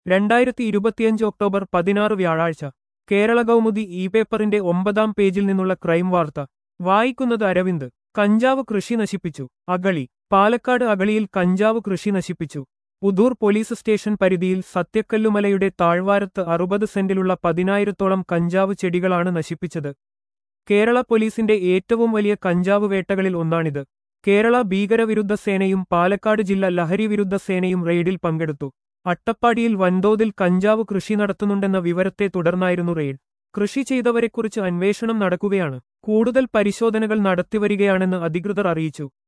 രണ്ടായിരത്തി ഇരുപത്തിയഞ്ച് ഒക്ടോബർ പതിനാറ് വ്യാഴാഴ്ച കേരള കൗമുദി ഇ പേപ്പറിന്റെ ഒമ്പതാം പേജിൽ നിന്നുള്ള ക്രൈം വാർത്ത വായിക്കുന്നത് അരവിന്ദ് കഞ്ചാവ് കൃഷി നശിപ്പിച്ചു അഗളി പാലക്കാട് അഗളിയിൽ കഞ്ചാവ് കൃഷി നശിപ്പിച്ചു പുതൂർ പോലീസ് സ്റ്റേഷൻ പരിധിയിൽ സത്യക്കല്ലുമലയുടെ താഴ്വാരത്ത് അറുപത് സെന്റിലുള്ള പതിനായിരത്തോളം കഞ്ചാവ് ചെടികളാണ് നശിപ്പിച്ചത് കേരള പോലീസിന്റെ ഏറ്റവും വലിയ കഞ്ചാവ് വേട്ടകളിൽ ഒന്നാണിത് കേരള ഭീകരവിരുദ്ധ സേനയും പാലക്കാട് ജില്ല ലഹരി വിരുദ്ധ സേനയും റെയ്ഡിൽ പങ്കെടുത്തു അട്ടപ്പാടിയിൽ വൻതോതിൽ കഞ്ചാവ് കൃഷി നടത്തുന്നുണ്ടെന്ന വിവരത്തെ തുടർന്നായിരുന്നു റെയ്ഡ് കൃഷി ചെയ്തവരെക്കുറിച്ച് അന്വേഷണം നടക്കുകയാണ് കൂടുതൽ പരിശോധനകൾ നടത്തിവരികയാണെന്ന് അധികൃതർ അറിയിച്ചു